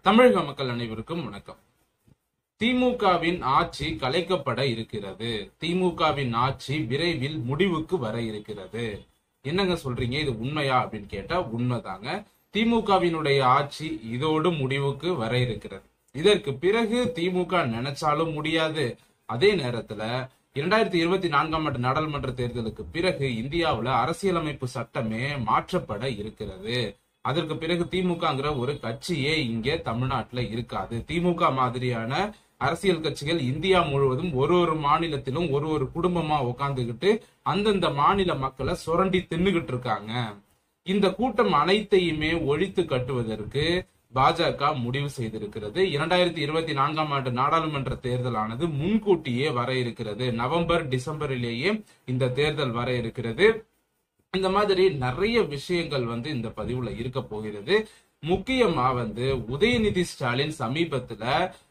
தமிழக மக்கள் அனைவருக்கும் வணக்கம் திமுகவின் ஆட்சி கலைக்கப்பட இருக்கிறது திமுகவின் ஆட்சி விரைவில் முடிவுக்கு வர இருக்கிறது என்னங்க சொல்றீங்க இது உண்மையா அப்படின்னு கேட்டா உண்மைதாங்க திமுகவினுடைய ஆட்சி இதோடு முடிவுக்கு வர இருக்கிறது இதற்கு பிறகு திமுக நினைச்சாலும் முடியாது அதே நேரத்துல இரண்டாயிரத்தி இருபத்தி நான்காம் ஆண்டு நாடாளுமன்ற தேர்தலுக்கு பிறகு இந்தியாவுல அரசியலமைப்பு சட்டமே மாற்றப்பட இருக்கிறது அதற்கு பிறகு திமுகங்கிற ஒரு கட்சியே இங்கே தமிழ்நாட்டுல இருக்காது திமுக மாதிரியான அரசியல் கட்சிகள் இந்தியா முழுவதும் ஒரு ஒரு மாநிலத்திலும் ஒரு ஒரு குடும்பமா உட்காந்துக்கிட்டு அந்தந்த மாநில மக்களை சுரண்டி தின்னுகிட்டு இருக்காங்க இந்த கூட்டம் அனைத்தையுமே ஒழித்து கட்டுவதற்கு பாஜக முடிவு செய்திருக்கிறது இரண்டாயிரத்தி இருபத்தி நான்காம் ஆண்டு நாடாளுமன்ற தேர்தலானது முன்கூட்டியே வர இருக்கிறது நவம்பர் டிசம்பரிலேயே இந்த தேர்தல் வர இருக்கிறது இந்த மாதிரி நிறைய விஷயங்கள் வந்து இந்த பதிவுல இருக்க போகிறது முக்கியமா வந்து உதயநிதி ஸ்டாலின் சமீபத்துல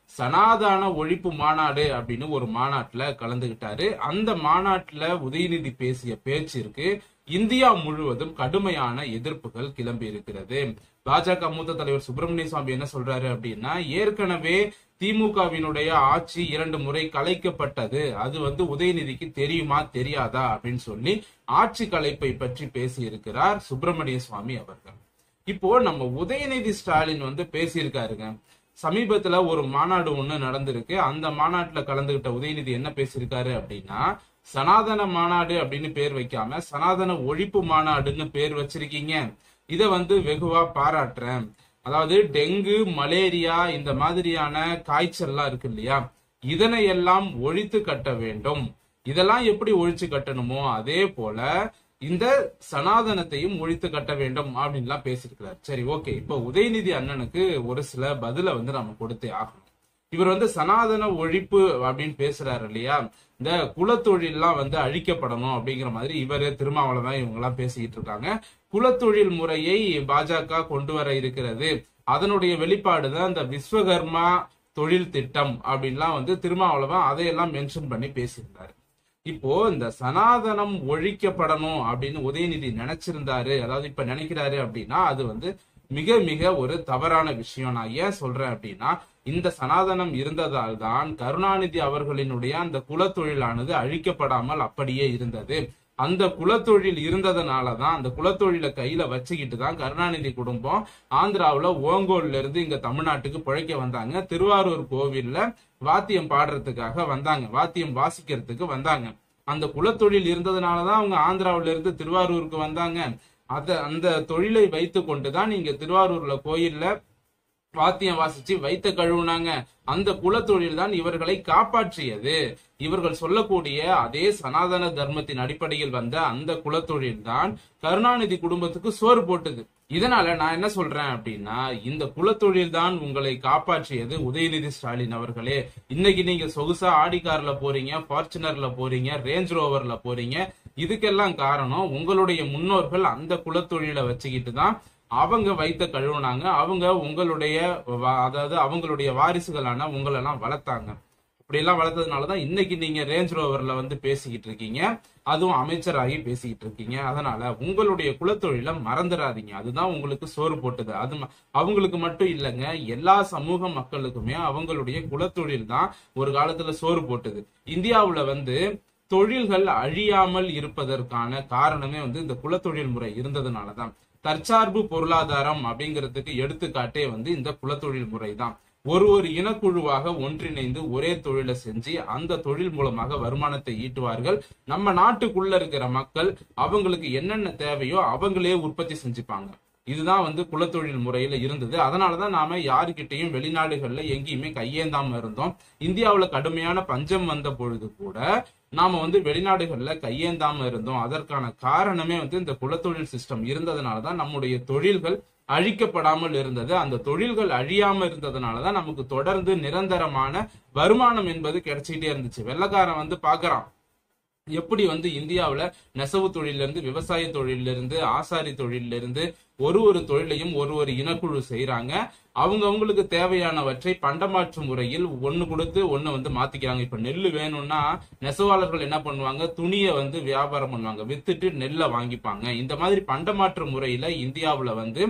சனாதன ஒழிப்பு மாநாடு அப்படின்னு ஒரு மாநாட்டுல கலந்துகிட்டாரு அந்த மாநாட்டுல உதயநிதி பேசிய பேச்சிற்கு இந்தியா முழுவதும் கடுமையான எதிர்ப்புகள் கிளம்பி இருக்கிறது பாஜக மூத்த தலைவர் சுப்பிரமணிய சுவாமி என்ன சொல்றாரு அப்படின்னா ஏற்கனவே திமுகவினுடைய ஆட்சி இரண்டு முறை கலைக்கப்பட்டது அது வந்து உதயநிதிக்கு தெரியுமா தெரியாதா அப்படின்னு சொல்லி ஆட்சி கலைப்பை பற்றி பேசி இருக்கிறார் சுப்பிரமணிய சுவாமி அவர்கள் இப்போ நம்ம உதயநிதி ஸ்டாலின் வந்து பேசியிருக்காருங்க சமீபத்துல ஒரு மாநாடு ஒண்ணு நடந்திருக்கு அந்த மாநாட்டுல கலந்துகிட்ட உதயநிதி என்ன பேசியிருக்காரு அப்படின்னா சனாதன மாநாடு அப்படின்னு பேர் வைக்காம சனாதன ஒழிப்பு மாநாடுன்னு பேர் வச்சிருக்கீங்க இத வந்து வெகுவா பாராட்டுறேன் அதாவது டெங்கு மலேரியா இந்த மாதிரியான காய்ச்சல்லாம் இருக்கு இல்லையா இதனை எல்லாம் ஒழித்து கட்ட வேண்டும் இதெல்லாம் எப்படி ஒழிச்சு கட்டணுமோ அதே போல இந்த சனாதனத்தையும் ஒழித்து கட்ட வேண்டும் அப்படின்லாம் பேசியிருக்கிறார் சரி ஓகே இப்போ உதயநிதி அண்ணனுக்கு ஒரு சில பதில வந்து நம்ம கொடுத்தே ஆகணும் இவர் வந்து சனாதன ஒழிப்பு அப்படின்னு பேசுறாரு இல்லையா இந்த குலத்தொழில்லாம் வந்து அழிக்கப்படணும் அப்படிங்கிற மாதிரி இவரு திருமாவளவன் இவங்க எல்லாம் பேசிக்கிட்டு இருக்காங்க குலத்தொழில் முறையை பாஜக கொண்டு வர இருக்கிறது அதனுடைய வெளிப்பாடு தான் இந்த விஸ்வகர்மா தொழில் திட்டம் அப்படின்லாம் வந்து திருமாவளவன் அதையெல்லாம் மென்ஷன் பண்ணி பேசியிருந்தாரு இப்போ இந்த சனாதனம் ஒழிக்கப்படணும் அப்படின்னு உதயநிதி நினைச்சிருந்தாரு அதாவது இப்ப நினைக்கிறாரு அப்படின்னா அது வந்து மிக மிக ஒரு தவறான விஷயம் நான் ஏன் சொல்றேன் அப்படின்னா இந்த சனாதனம் இருந்ததால் தான் கருணாநிதி அவர்களினுடைய அந்த குலத்தொழிலானது அழிக்கப்படாமல் அப்படியே இருந்தது அந்த குலத்தொழில் இருந்ததுனால தான் அந்த குலத்தொழிலை கையில வச்சுக்கிட்டு தான் கருணாநிதி குடும்பம் ஆந்திராவுல ஓங்கோல்ல இருந்து இங்க தமிழ்நாட்டுக்கு பிழைக்க வந்தாங்க திருவாரூர் கோவில்ல வாத்தியம் பாடுறதுக்காக வந்தாங்க வாத்தியம் வாசிக்கிறதுக்கு வந்தாங்க அந்த குலத்தொழில் இருந்ததுனாலதான் அவங்க ஆந்திராவுல இருந்து திருவாரூருக்கு வந்தாங்க அத அந்த தொழிலை வைத்து கொண்டுதான் நீங்க திருவாரூர்ல கோயில்ல வாத்தியம் வாசிச்சு வைத்த கழுவுனாங்க அந்த குலத்தொழில் தான் இவர்களை காப்பாற்றியது இவர்கள் சொல்லக்கூடிய அதே சனாதன தர்மத்தின் அடிப்படையில் வந்த அந்த குலத்தொழில் தான் கருணாநிதி குடும்பத்துக்கு சோறு போட்டது இதனால நான் என்ன சொல்றேன் அப்படின்னா இந்த குலத்தொழில் தான் உங்களை காப்பாற்றியது உதயநிதி ஸ்டாலின் அவர்களே இன்னைக்கு நீங்க சொகுசா ஆடி கார்ல போறீங்க ஃபார்ச்சுனர்ல போறீங்க ரேஞ்ச் ரோவர்ல போறீங்க இதுக்கெல்லாம் காரணம் உங்களுடைய முன்னோர்கள் அந்த குலத்தொழிலை வச்சுக்கிட்டு தான் அவங்க வைத்த கழுவுனாங்க அவங்க உங்களுடைய வா- அதாவது அவங்களுடைய வாரிசுகளான உங்களெல்லாம் வளர்த்தாங்க அப்படியெல்லாம் வளர்த்ததுனாலதான் இன்னைக்கு நீங்க ரேஞ்ச் ரோவர்ல வந்து பேசிக்கிட்டு இருக்கீங்க அதுவும் அமைச்சராகி பேசிக்கிட்டு இருக்கீங்க அதனால உங்களுடைய குலத்தொழில மறந்துடாதீங்க அதுதான் உங்களுக்கு சோறு போட்டது அது ம- அவங்களுக்கு மட்டும் இல்லைங்க எல்லா சமூக மக்களுக்குமே அவங்களுடைய குலத்தொழில் தான் ஒரு காலத்துல சோறு போட்டது இந்தியாவுல வந்து தொழில்கள் அழியாமல் இருப்பதற்கான காரணமே வந்து இந்த குலத்தொழில் முறை இருந்ததுனாலதான் தற்சார்பு பொருளாதாரம் அப்படிங்கிறதுக்கு எடுத்துக்காட்டே வந்து இந்த குலத்தொழில் முறை தான் ஒரு ஒரு இனக்குழுவாக ஒன்றிணைந்து ஒரே தொழிலை செஞ்சு அந்த தொழில் மூலமாக வருமானத்தை ஈட்டுவார்கள் நம்ம நாட்டுக்குள்ள இருக்கிற மக்கள் அவங்களுக்கு என்னென்ன தேவையோ அவங்களே உற்பத்தி செஞ்சுப்பாங்க இதுதான் வந்து குலத்தொழில் முறையில இருந்தது அதனாலதான் நாம யாருக்கிட்டையும் வெளிநாடுகள்ல எங்கேயுமே கையேந்தாம இருந்தோம் இந்தியாவுல கடுமையான பஞ்சம் வந்த பொழுது கூட நாம வந்து வெளிநாடுகள்ல கையேந்தாம இருந்தோம் அதற்கான காரணமே வந்து இந்த குலத்தொழில் சிஸ்டம் இருந்ததுனாலதான் நம்முடைய தொழில்கள் அழிக்கப்படாமல் இருந்தது அந்த தொழில்கள் அழியாம இருந்ததுனாலதான் நமக்கு தொடர்ந்து நிரந்தரமான வருமானம் என்பது கிடைச்சிட்டே இருந்துச்சு வெள்ளக்காரன் வந்து பாக்குறான் எப்படி வந்து இந்தியாவுல நெசவு தொழில இருந்து விவசாய தொழில இருந்து ஆசாரி தொழில இருந்து ஒரு ஒரு தொழிலையும் ஒரு ஒரு இனக்குழு செய்யறாங்க அவங்க அவங்களுக்கு தேவையானவற்றை பண்டமாற்று முறையில் ஒண்ணு கொடுத்து ஒண்ணு வந்து மாத்திக்கிறாங்க இப்ப நெல்லு வேணும்னா நெசவாளர்கள் என்ன பண்ணுவாங்க துணியை வந்து வியாபாரம் பண்ணுவாங்க வித்துட்டு நெல்லை வாங்கிப்பாங்க இந்த மாதிரி பண்டமாற்று முறையில இந்தியாவுல வந்து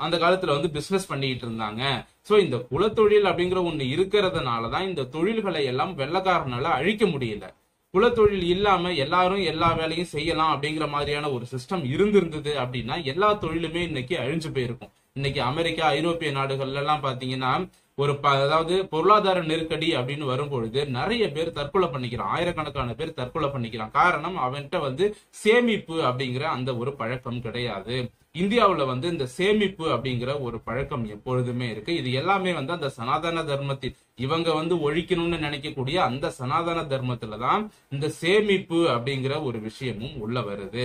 அந்த காலத்துல வந்து பிசினஸ் பண்ணிட்டு இருந்தாங்க சோ இந்த குலத்தொழில் அப்படிங்கிற ஒண்ணு இருக்கிறதுனாலதான் இந்த தொழில்களை எல்லாம் வெள்ளக்காரனால அழிக்க முடியல குலத்தொழில் இல்லாம எல்லாரும் எல்லா வேலையும் செய்யலாம் அப்படிங்கிற மாதிரியான ஒரு சிஸ்டம் இருந்திருந்தது அப்படின்னா எல்லா தொழிலுமே இன்னைக்கு அழிஞ்சு போயிருக்கும் இன்னைக்கு அமெரிக்கா ஐரோப்பிய நாடுகள்ல எல்லாம் பாத்தீங்கன்னா ஒரு ப- அதாவது பொருளாதார நெருக்கடி அப்படின்னு வரும்பொழுது நிறைய பேர் தற்கொலை பண்ணிக்கிறான் ஆயிரக்கணக்கான பேர் தற்கொலை பண்ணிக்கிறான் காரணம் அவன்கிட்ட வந்து சேமிப்பு அப்படிங்கிற அந்த ஒரு பழக்கம் கிடையாது இந்தியாவுல வந்து இந்த சேமிப்பு அப்படிங்கிற ஒரு பழக்கம் எப்பொழுதுமே இருக்கு இது எல்லாமே வந்து அந்த சனாதன தர்மத்தில் இவங்க வந்து ஒழிக்கணும்னு நினைக்கக்கூடிய அந்த சனாதன தர்மத்துல தான் இந்த சேமிப்பு அப்படிங்கிற ஒரு விஷயமும் உள்ள வருது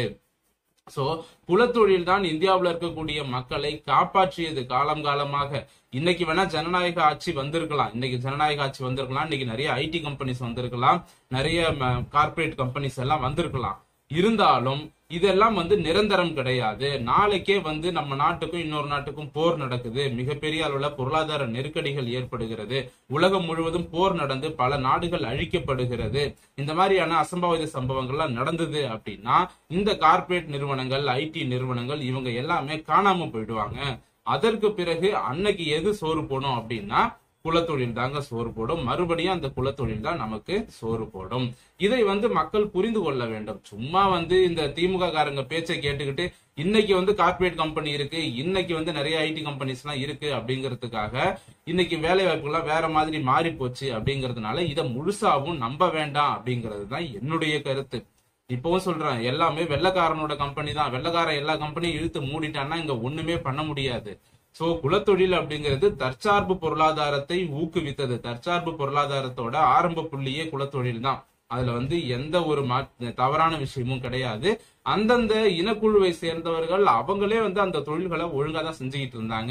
சோ குலத்தொழில் தான் இந்தியாவுல இருக்கக்கூடிய மக்களை காப்பாற்றியது காலம் காலமாக இன்னைக்கு வேணா ஜனநாயக ஆட்சி வந்திருக்கலாம் இன்னைக்கு ஜனநாயக ஆட்சி வந்திருக்கலாம் இன்னைக்கு நிறைய ஐடி கம்பெனிஸ் வந்திருக்கலாம் நிறைய கார்ப்பரேட் கம்பெனிஸ் எல்லாம் வந்திருக்கலாம் இருந்தாலும் இதெல்லாம் வந்து நிரந்தரம் கிடையாது நாளைக்கே வந்து நம்ம நாட்டுக்கும் இன்னொரு நாட்டுக்கும் போர் நடக்குது மிகப்பெரிய அளவுல பொருளாதார நெருக்கடிகள் ஏற்படுகிறது உலகம் முழுவதும் போர் நடந்து பல நாடுகள் அழிக்கப்படுகிறது இந்த மாதிரியான அசம்பாவித சம்பவங்கள்லாம் நடந்தது அப்படின்னா இந்த கார்ப்பரேட் நிறுவனங்கள் ஐடி நிறுவனங்கள் இவங்க எல்லாமே காணாம போயிடுவாங்க அதற்கு பிறகு அன்னைக்கு எது சோறு போடும் அப்படின்னா குலத்தொழில் தாங்க சோறு போடும் மறுபடியும் அந்த குலத்தொழில் தான் நமக்கு சோறு போடும் இதை வந்து மக்கள் புரிந்து கொள்ள வேண்டும் சும்மா வந்து இந்த திமுக காரங்க பேச்சை கேட்டுக்கிட்டு இன்னைக்கு வந்து கார்ப்பரேட் கம்பெனி இருக்கு இன்னைக்கு வந்து நிறைய ஐடி கம்பெனிஸ் எல்லாம் இருக்கு அப்படிங்கிறதுக்காக இன்னைக்கு வேலை வாய்ப்புகள்லாம் வேற மாதிரி மாறி போச்சு அப்படிங்கிறதுனால இதை முழுசாவும் நம்ப வேண்டாம் அப்படிங்கிறது தான் என்னுடைய கருத்து இப்பவும் சொல்றேன் எல்லாமே வெள்ளக்காரனோட கம்பெனி தான் வெள்ளக்காரன் எல்லா கம்பெனியும் இழுத்து மூடிட்டான்னா இங்க ஒண்ணுமே பண்ண முடியாது சோ குலத்தொழில் அப்படிங்கிறது தற்சார்பு பொருளாதாரத்தை ஊக்குவித்தது தற்சார்பு பொருளாதாரத்தோட ஆரம்ப புள்ளியே குலத்தொழில் தான் அதுல வந்து எந்த ஒரு மா- தவறான விஷயமும் கிடையாது அந்தந்த இனக்குழுவை சேர்ந்தவர்கள் அவங்களே வந்து அந்த தொழில்களை ஒழுங்கா தான் செஞ்சுக்கிட்டு இருந்தாங்க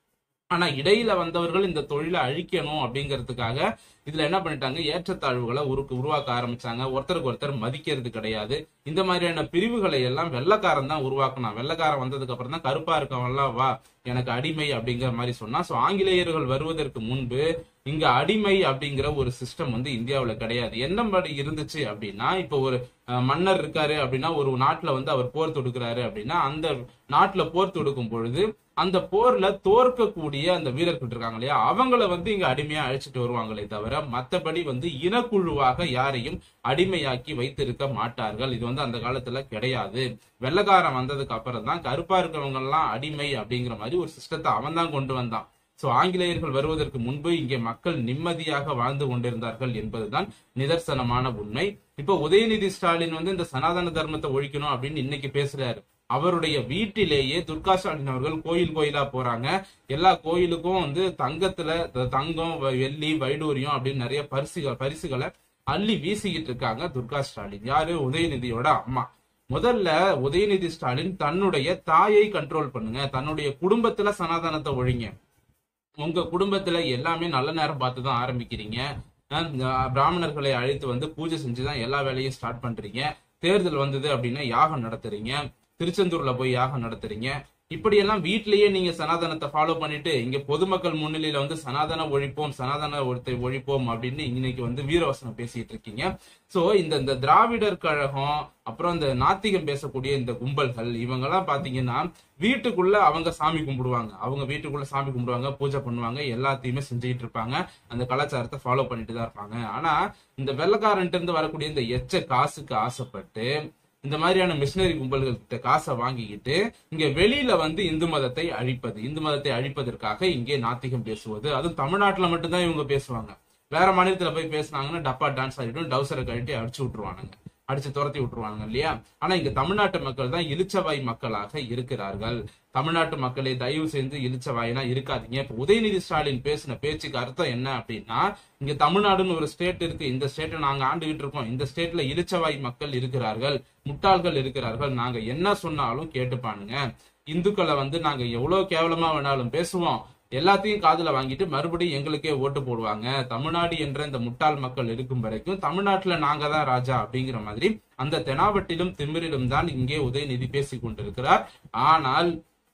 ஆனா இடையில வந்தவர்கள் இந்த தொழிலை அழிக்கணும் அப்படிங்கிறதுக்காக இதுல என்ன பண்ணிட்டாங்க ஏற்றத்தாழ்வுகளை உரு- உருவாக்க ஆரம்பிச்சாங்க ஒருத்தருக்கு ஒருத்தர் மதிக்கிறது கிடையாது இந்த மாதிரியான பிரிவுகளை எல்லாம் வெள்ளக்காரன் தான் உருவாக்கினான் வெள்ளக்காரன் வந்ததுக்கு அப்புறம் தான் கருப்பா இருக்கவன்லாம் வா எனக்கு அடிமை அப்படிங்கிற மாதிரி சொன்னா சோ ஆங்கிலேயர்கள் வருவதற்கு முன்பு இங்க அடிமை அப்படிங்கிற ஒரு சிஸ்டம் வந்து இந்தியாவுல கிடையாது என்ன மாதிரி இருந்துச்சு அப்படின்னா இப்போ ஒரு அஹ், மன்னர் இருக்காரு அப்படின்னா ஒரு நாட்டுல வந்து அவர் போர் தொடுக்கிறாரு அப்படின்னா அந்த நாட்டுல போர் தொடுக்கும் பொழுது அந்த போர்ல தோற்கக்கூடிய அந்த வீரர்கள் இருக்காங்க இல்லையா அவங்கள வந்து இங்க அடிமையா அழைச்சிட்டு வருவாங்களே தவிர மத்தபடி வந்து இனக்குழுவாக யாரையும் அடிமையாக்கி வைத்திருக்க மாட்டார்கள் இது வந்து அந்த காலத்துல கிடையாது வெள்ளக்காரன் வந்ததுக்கு அப்புறம் தான் கருப்பா இருக்கிறவங்க எல்லாம் அடிமை அப்படிங்கிற மாதிரி ஒரு சிஸ்டத்தை அவன் தான் கொண்டு வந்தான் சோ ஆங்கிலேயர்கள் வருவதற்கு முன்பு இங்கே மக்கள் நிம்மதியாக வாழ்ந்து கொண்டிருந்தார்கள் என்பதுதான் நிதர்சனமான உண்மை இப்ப உதயநிதி ஸ்டாலின் வந்து இந்த சனாதன தர்மத்தை ஒழிக்கணும் அப்படின்னு இன்னைக்கு பேசுறாரு அவருடைய வீட்டிலேயே துர்கா ஸ்டாலின் அவர்கள் கோயில் கோயிலா போறாங்க எல்லா கோயிலுக்கும் வந்து தங்கத்துல த- தங்கம் வ- வெள்ளி வைடூரியம் அப்படின்னு நிறைய பரிசுகள் பரிசுகளை அள்ளி வீசிக்கிட்டு இருக்காங்க துர்கா ஸ்டாலின் யாரு உதயநிதியோட அம்மா முதல்ல உதயநிதி ஸ்டாலின் தன்னுடைய தாயை கண்ட்ரோல் பண்ணுங்க தன்னுடைய குடும்பத்துல சனாதனத்தை ஒழிங்க உங்க குடும்பத்துல எல்லாமே நல்ல நேரம் பார்த்து தான் ஆரம்பிக்கிறீங்க அஹ் பிராமணர்களை அழைத்து வந்து பூஜை செஞ்சுதான் எல்லா வேலையும் ஸ்டார்ட் பண்றீங்க தேர்தல் வந்தது அப்படின்னா யாகம் நடத்துறீங்க திருச்செந்தூர்ல போய் யாகம் நடத்துறீங்க இப்படியெல்லாம் வீட்டிலேயே நீங்க சனாதனத்தை ஃபாலோ பண்ணிட்டு இங்க பொதுமக்கள் முன்னிலையில வந்து சனாதன ஒழிப்போம் சனாதன ஒழித்தை ஒழிப்போம் அப்படின்னு இன்னைக்கு வந்து வீரவசனம் பேசிட்டு இருக்கீங்க சோ இந்த இந்த திராவிடர் கழகம் அப்புறம் இந்த நாத்திகம் பேசக்கூடிய இந்த கும்பல்கள் இவங்கெல்லாம் பாத்தீங்கன்னா வீட்டுக்குள்ள அவங்க சாமி கும்பிடுவாங்க அவங்க வீட்டுக்குள்ள சாமி கும்பிடுவாங்க பூஜை பண்ணுவாங்க எல்லாத்தையுமே செஞ்சுக்கிட்டு இருப்பாங்க அந்த கலாச்சாரத்தை ஃபாலோ பண்ணிட்டு தான் இருப்பாங்க ஆனா இந்த வெள்ளக்காரன்ட்டு இருந்து வரக்கூடிய இந்த எச்ச காசுக்கு ஆசைப்பட்டு இந்த மாதிரியான மிஷினரி கும்பல்கள் கிட்ட காசை வாங்கிக்கிட்டு இங்க வெளியில வந்து இந்து மதத்தை அழிப்பது இந்து மதத்தை அழிப்பதற்காக இங்கே நாத்திகம் பேசுவது அதுவும் தமிழ்நாட்டுல மட்டும்தான் இவங்க பேசுவாங்க வேற மாநிலத்துல போய் பேசுனாங்கன்னா டப்பா டான்ஸ் ஆடிட்டும் டவுசரை கழட்டி அடிச்சு விட்டுருவானுங்க அடிச்சு துரத்தி விட்டுருவாங்க இல்லையா ஆனா இங்க தமிழ்நாட்டு மக்கள் தான் இளிச்சவாய் மக்களாக இருக்கிறார்கள் தமிழ்நாட்டு மக்களை தயவு செய்து இளிச்சவாயினா இருக்காதீங்க இப்ப உதயநிதி ஸ்டாலின் பேசின பேச்சுக்கு அர்த்தம் என்ன அப்படின்னா இங்க தமிழ்நாடுன்னு ஒரு ஸ்டேட் இருக்கு இந்த ஸ்டேட்டை நாங்க ஆண்டுகிட்டு இருக்கோம் இந்த ஸ்டேட்ல இளிச்சவாய் மக்கள் இருக்கிறார்கள் முட்டாள்கள் இருக்கிறார்கள் நாங்க என்ன சொன்னாலும் கேட்டுப்பானுங்க இந்துக்களை வந்து நாங்க எவ்வளவு கேவலமா வேணாலும் பேசுவோம் எல்லாத்தையும் காதுல வாங்கிட்டு மறுபடியும் எங்களுக்கே ஓட்டு போடுவாங்க தமிழ்நாடு என்ற இந்த முட்டாள் மக்கள் இருக்கும் வரைக்கும் தமிழ்நாட்டுல நாங்க தான் ராஜா அப்படிங்கிற மாதிரி அந்த தெனாவட்டிலும் திமிரிலும் தான் இங்கே உதயநிதி பேசிக் கொண்டிருக்கிறார் ஆனால்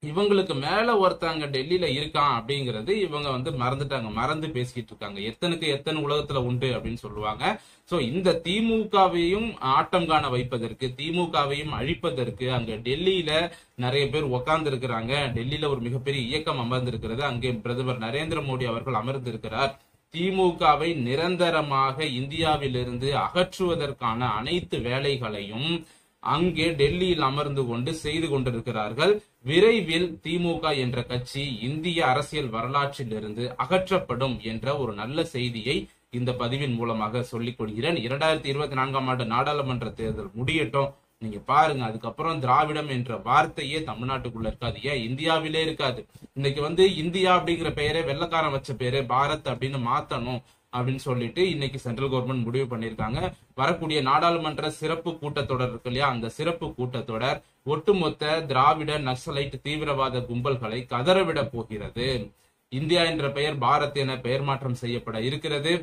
இவங்களுக்கு மேல ஒருத்தங்க டெல்லியில இருக்கான் அப்படிங்கறது இவங்க வந்து மறந்துட்டாங்க மறந்து பேசிக்கிட்டு இருக்காங்க எத்தனுக்கு எத்தனை உலகத்துல உண்டு அப்படின்னு சொல்லுவாங்க சோ இந்த திமுகவையும் ஆட்டம் காண வைப்பதற்கு திமுகவையும் அழிப்பதற்கு அங்க டெல்லியில நிறைய பேர் உட்கார்ந்து இருக்கிறாங்க டெல்லியில ஒரு மிகப்பெரிய இயக்கம் அமர்ந்திருக்கிறது அங்கே பிரதமர் நரேந்திர மோடி அவர்கள் அமர்ந்திருக்கிறார் திமுகவை நிரந்தரமாக இந்தியாவிலிருந்து அகற்றுவதற்கான அனைத்து வேலைகளையும் அங்கே டெல்லியில் அமர்ந்து கொண்டு செய்து கொண்டிருக்கிறார்கள் விரைவில் திமுக என்ற கட்சி இந்திய அரசியல் வரலாற்றிலிருந்து அகற்றப்படும் என்ற ஒரு நல்ல செய்தியை இந்த பதிவின் மூலமாக சொல்லிக் கொள்கிறேன் இரண்டாயிரத்தி இருபத்தி நான்காம் ஆண்டு நாடாளுமன்ற தேர்தல் முடியட்டும் நீங்க பாருங்க அதுக்கப்புறம் திராவிடம் என்ற வார்த்தையே தமிழ்நாட்டுக்குள்ள இருக்காது ஏன் இந்தியாவிலே இருக்காது இன்னைக்கு வந்து இந்தியா அப்படிங்கிற பெயரே வெள்ளக்காரன் வச்ச பேரு பாரத் அப்படின்னு மாத்தணும் அப்படின்னு சொல்லிட்டு இன்னைக்கு சென்ட்ரல் கவர்மெண்ட் முடிவு பண்ணிருக்காங்க வரக்கூடிய நாடாளுமன்ற சிறப்பு கூட்டத்தொடர் இருக்கு இல்லையா அந்த சிறப்பு கூட்டத்தொடர் ஒட்டுமொத்த திராவிட நக்சலைட் தீவிரவாத கும்பல்களை கதறவிட போகிறது இந்தியா என்ற பெயர் பாரத் என பெயர் மாற்றம் செய்யப்பட இருக்கிறது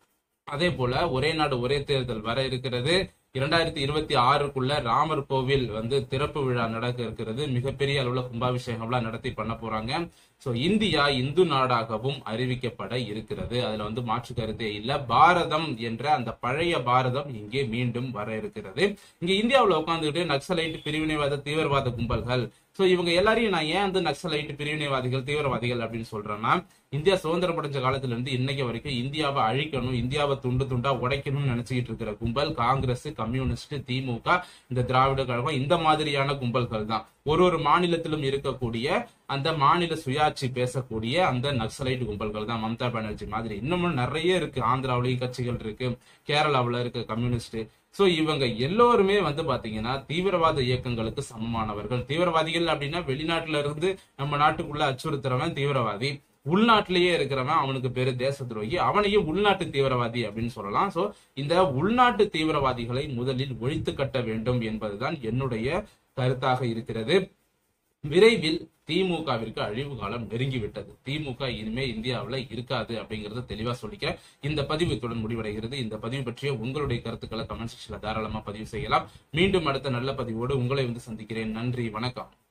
அதே போல ஒரே நாடு ஒரே தேர்தல் வர இருக்கிறது இரண்டாயிரத்தி இருபத்தி ஆறுக்குள்ள ராமர் கோவில் வந்து திறப்பு விழா நடக்க இருக்கிறது மிகப்பெரிய அளவுல கும்பாபிஷேகம்லாம் நடத்தி பண்ண போறாங்க சோ இந்தியா இந்து நாடாகவும் அறிவிக்கப்பட இருக்கிறது அதுல வந்து மாற்று கருத்தே இல்ல பாரதம் என்ற அந்த பழைய பாரதம் இங்கே மீண்டும் வர இருக்கிறது இங்க இந்தியாவுல உட்காந்துக்கிட்டு நக்சலைட் பிரிவினைவாத தீவிரவாத கும்பல்கள் சோ இவங்க எல்லாரையும் நான் ஏன் வந்து நக்சலைட் பிரிவினைவாதிகள் தீவிரவாதிகள் அப்படின்னு சொல்றேன்னா இந்தியா சுதந்திரம் அடைஞ்ச காலத்துல இருந்து இன்னைக்கு வரைக்கும் இந்தியாவை அழிக்கணும் இந்தியாவை துண்டு துண்டா உடைக்கணும்னு நினைச்சுக்கிட்டு இருக்கிற கும்பல் காங்கிரஸ் கம்யூனிஸ்ட் திமுக இந்த திராவிட கழகம் இந்த மாதிரியான கும்பல்கள் தான் ஒரு ஒரு மாநிலத்திலும் இருக்கக்கூடிய அந்த மாநில சுயாட்சி பேசக்கூடிய அந்த நக்சலைட் கும்பல்கள் தான் மம்தா பானர்ஜி மாதிரி இன்னமும் நிறைய இருக்கு ஆந்திராவிலேயும் கட்சிகள் இருக்கு கேரளாவுல இருக்கு கம்யூனிஸ்ட் சோ இவங்க எல்லோருமே வந்து பாத்தீங்கன்னா தீவிரவாத இயக்கங்களுக்கு சமமானவர்கள் தீவிரவாதிகள் அப்படின்னா வெளிநாட்டுல இருந்து நம்ம நாட்டுக்குள்ள அச்சுறுத்துறவன் தீவிரவாதி உள்நாட்டிலேயே இருக்கிறவன் அவனுக்கு பேரு தேச துரோகி அவனையும் உள்நாட்டு தீவிரவாதி அப்படின்னு சொல்லலாம் சோ இந்த உள்நாட்டு தீவிரவாதிகளை முதலில் ஒழித்து கட்ட வேண்டும் என்பதுதான் என்னுடைய கருத்தாக இருக்கிறது விரைவில் திமுகவிற்கு அழிவு காலம் நெருங்கிவிட்டது திமுக இனிமே இந்தியாவில் இருக்காது அப்படிங்கறத தெளிவா சொல்லிக்கிறேன் இந்த பதிவு இத்துடன் முடிவடைகிறது இந்த பதிவு பற்றிய உங்களுடைய கருத்துக்களை கமெண்ட் செக்ஷன்ல தாராளமா பதிவு செய்யலாம் மீண்டும் அடுத்த நல்ல பதிவோடு உங்களை வந்து சந்திக்கிறேன் நன்றி வணக்கம்